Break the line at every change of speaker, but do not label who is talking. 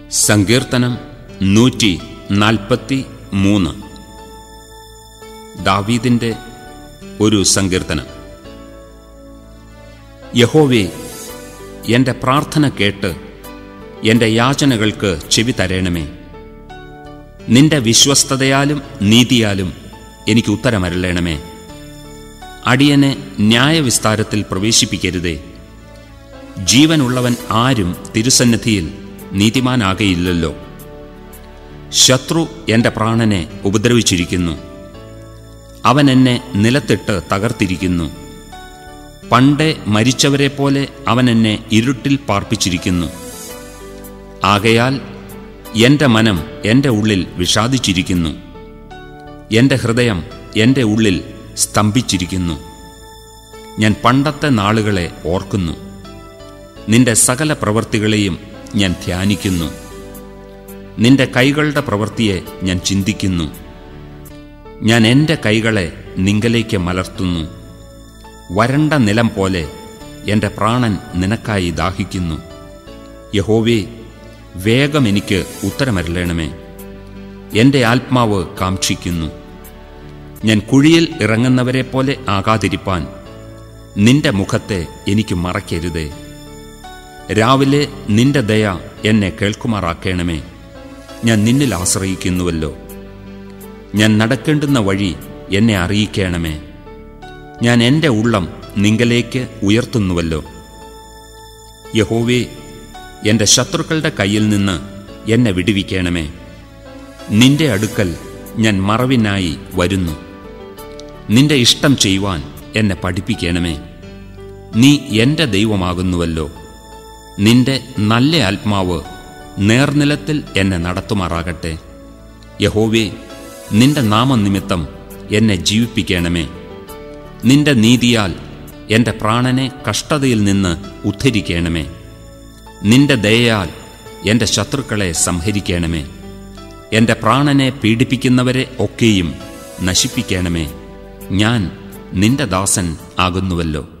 സങ്കീർത്തനം നൂറ്റി നാൽപ്പത്തി മൂന്ന് ദാവീദിന്റെ ഒരു സങ്കീർത്തനം യഹോവേ എന്റെ പ്രാർത്ഥന കേട്ട് എന്റെ യാചനകൾക്ക് ചെവി തരേണമേ നിന്റെ വിശ്വസ്തതയാലും നീതിയാലും എനിക്ക് ഉത്തരമരളേണമേ അടിയനെ ന്യായവിസ്താരത്തിൽ പ്രവേശിപ്പിക്കരുതേ ജീവനുള്ളവൻ ആരും തിരുസന്നിധിയിൽ നീതിമാനാകയില്ലല്ലോ ശത്രു എന്റെ പ്രാണനെ ഉപദ്രവിച്ചിരിക്കുന്നു അവൻ എന്നെ നിലത്തിട്ട് തകർത്തിരിക്കുന്നു പണ്ടേ മരിച്ചവരെ പോലെ അവൻ എന്നെ ഇരുട്ടിൽ പാർപ്പിച്ചിരിക്കുന്നു ആകയാൽ എന്റെ മനം എന്റെ ഉള്ളിൽ വിഷാദിച്ചിരിക്കുന്നു എന്റെ ഹൃദയം എന്റെ ഉള്ളിൽ സ്തംഭിച്ചിരിക്കുന്നു ഞാൻ പണ്ടത്തെ നാളുകളെ ഓർക്കുന്നു നിന്റെ സകല പ്രവൃത്തികളെയും ഞാൻ ധ്യാനിക്കുന്നു നിന്റെ കൈകളുടെ പ്രവൃത്തിയെ ഞാൻ ചിന്തിക്കുന്നു ഞാൻ എൻ്റെ കൈകളെ നിങ്കലേക്ക് മലർത്തുന്നു വരണ്ട നിലം പോലെ എൻ്റെ പ്രാണൻ നിനക്കായി ദാഹിക്കുന്നു യഹോവേ വേഗം എനിക്ക് ഉത്തരമരളേണമേ എൻ്റെ ആത്മാവ് കാക്ഷിക്കുന്നു ഞാൻ കുഴിയിൽ ഇറങ്ങുന്നവരെ പോലെ ആകാതിരിപ്പാൻ നിന്റെ മുഖത്തെ എനിക്ക് മറയ്ക്കരുതേ രാവിലെ നിന്റെ ദയ എന്നെ കേൾക്കുമാറാക്കണമേ ഞാൻ നിന്നിൽ ആശ്രയിക്കുന്നുവല്ലോ ഞാൻ നടക്കേണ്ടുന്ന വഴി എന്നെ അറിയിക്കണമേ ഞാൻ എൻ്റെ ഉള്ളം നിങ്കലേക്ക് ഉയർത്തുന്നുവല്ലോ യഹോവേ എൻ്റെ ശത്രുക്കളുടെ കയ്യിൽ നിന്ന് എന്നെ വിടുവിക്കണമേ നിന്റെ അടുക്കൽ ഞാൻ മറവിനായി വരുന്നു നിന്റെ ഇഷ്ടം ചെയ്യുവാൻ എന്നെ പഠിപ്പിക്കണമേ നീ എൻ്റെ ദൈവമാകുന്നുവല്ലോ നിന്റെ നല്ല ആത്മാവ് നേർനിലത്തിൽ എന്നെ നടത്തുമാറാകട്ടെ യഹോവേ നിന്റെ നാമനിമിത്തം എന്നെ ജീവിപ്പിക്കണമേ നിന്റെ നീതിയാൽ എൻ്റെ പ്രാണനെ കഷ്ടതയിൽ നിന്ന് ഉദ്ധരിക്കണമേ നിന്റെ ദയയാൽ എൻ്റെ ശത്രുക്കളെ സംഹരിക്കണമേ എൻ്റെ പ്രാണനെ പീഡിപ്പിക്കുന്നവരെ ഒക്കെയും നശിപ്പിക്കണമേ ഞാൻ നിന്റെ ദാസൻ ആകുന്നുവല്ലോ